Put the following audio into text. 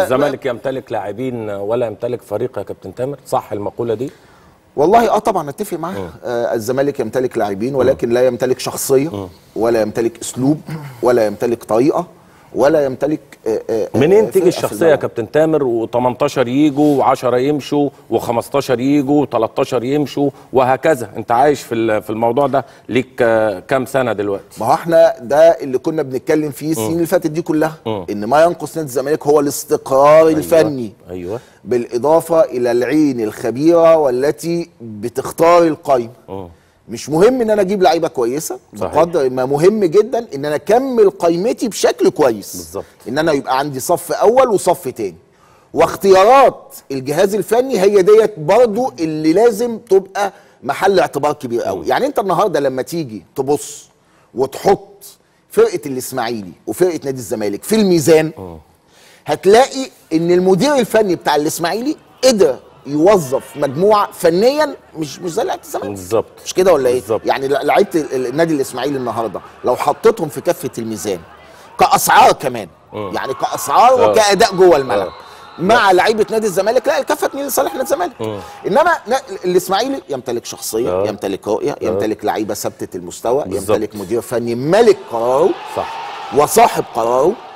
الزمالك يمتلك لاعبين ولا يمتلك فريق يا كابتن تامر صح المقوله دي والله اه طبعا اتفق معاه آه الزمالك يمتلك لاعبين ولكن لا يمتلك شخصيه ولا يمتلك اسلوب ولا يمتلك طريقه ولا يمتلك آه آه منين آه، تيجي فرقة في الشخصيه يا الملعب. كابتن تامر و18 يجوا و10 يمشوا و15 يجوا و13 يمشوا وهكذا انت عايش في ال- في الموضوع ده ليك آه، كام سنه دلوقتي ما هو احنا ده اللي كنا بنتكلم فيه السنين اللي فاتت دي كلها ان ما ينقص نادي الزمالك هو الاستقرار الفني ايوه بالاضافه الى العين الخبيره والتي بتختار القايمه مش مهم ان انا اجيب لعيبه كويسه صحيح. بقدر ما مهم جدا ان انا اكمل قايمتي بشكل كويس بالظبط. ان انا يبقى عندي صف اول وصف تاني واختيارات الجهاز الفني هي ديت برضو اللي لازم تبقى محل اعتبار كبير قوي يعني انت النهارده لما تيجي تبص وتحط فرقه الاسماعيلي وفرقه نادي الزمالك في الميزان هتلاقي ان المدير الفني بتاع الاسماعيلي قدر يوظف مجموعه فنيا مش مش زي لعيبه الزمالك بالظبط مش كده ولا ايه بالظبط. يعني لعيبه ال- النادي الاسماعيلي النهارده لو حطيتهم في كفه الميزان كاسعار كمان يعني كاسعار آه. وكاداء جوه الملعب آه. مع لعيبه نادي الزمالك لا الكفه تميل لصالح نادي الزمالك انما نا- الاسماعيلي يمتلك شخصيه آه. يمتلك رؤيه يمتلك لعيبه ثابته المستوى بالظبط. يمتلك مدير فني ملك قراره صح وصاحب قراره